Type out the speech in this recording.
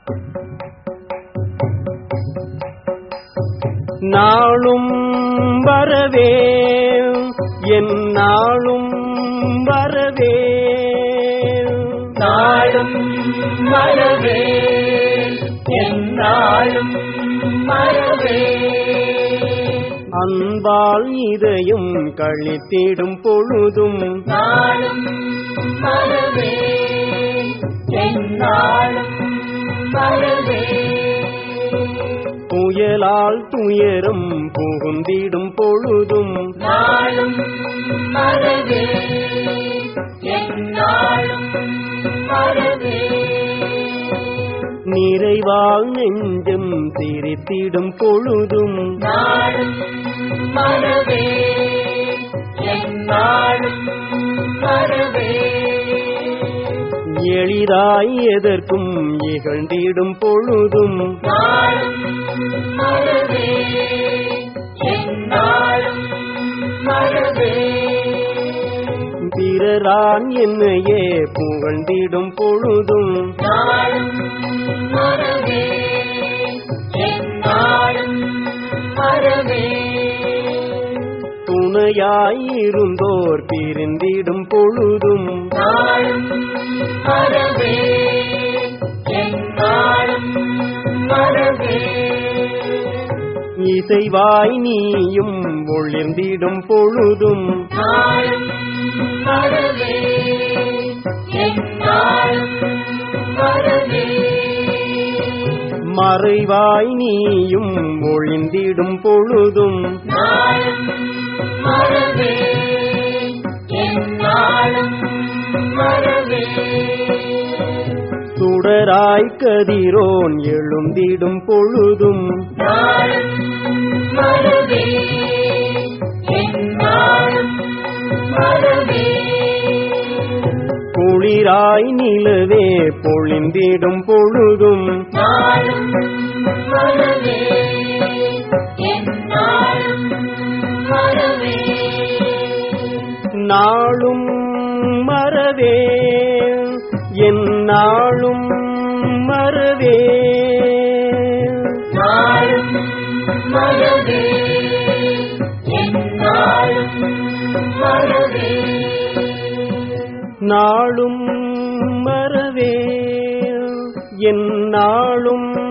நாளும் வரவே என் நாளும் வரவே நாளும் மறவே என்னாலும் மறவே அன்பால் இதயம் கழித்திடும் பொழுதும் நாளும் மறவே என்னாலும் மறவே புயலால் துயரம் புகுந்திடும் பொழுதும் நாளும் மறவே என்னாலும் மறவே நிறைவால் நெஞ்சம் சிரித்திடும் பொழுதும் நாளும் மறவே என்னாலும் மறவே எளிதாய் எதற்கும் இகழ்ந்திடும் பொழுதும் நாளும் மறவே என்னாலும் மறவே பிறரான் என்னையே புகழ்ந்திடும் பொழுதும் நாளும் மறவே என்னாலும் மறவே துணையாய் இருந்தோர் பிரிந்திடும் பொழுதும் நாளும் மறவே என்னாலும் மறவே இசைவாய் நீயும் ஒளிர்ந்திடும் பொழுதும் நாளும் மறவே என்னாலும் மறவே மறைவாய் நீயும் ஒளிந்திடும் பொழுதும் நாளும் மறவே என்னாலும் மறவே சுடராய் கதிரோன் எழுந்திடும் பொழுதும் நாளும் மறவே என்னாலும் மறவே குளிராய் நிலவே பொழிந்திடும் பொழுதும் நாளும் மறவே என்னாலும் மறவே நாளும் மறவே என் நாளும் மறவே நாளும் மறவே என்னாலும் மறவே நாளும் மறவே என் நாளும்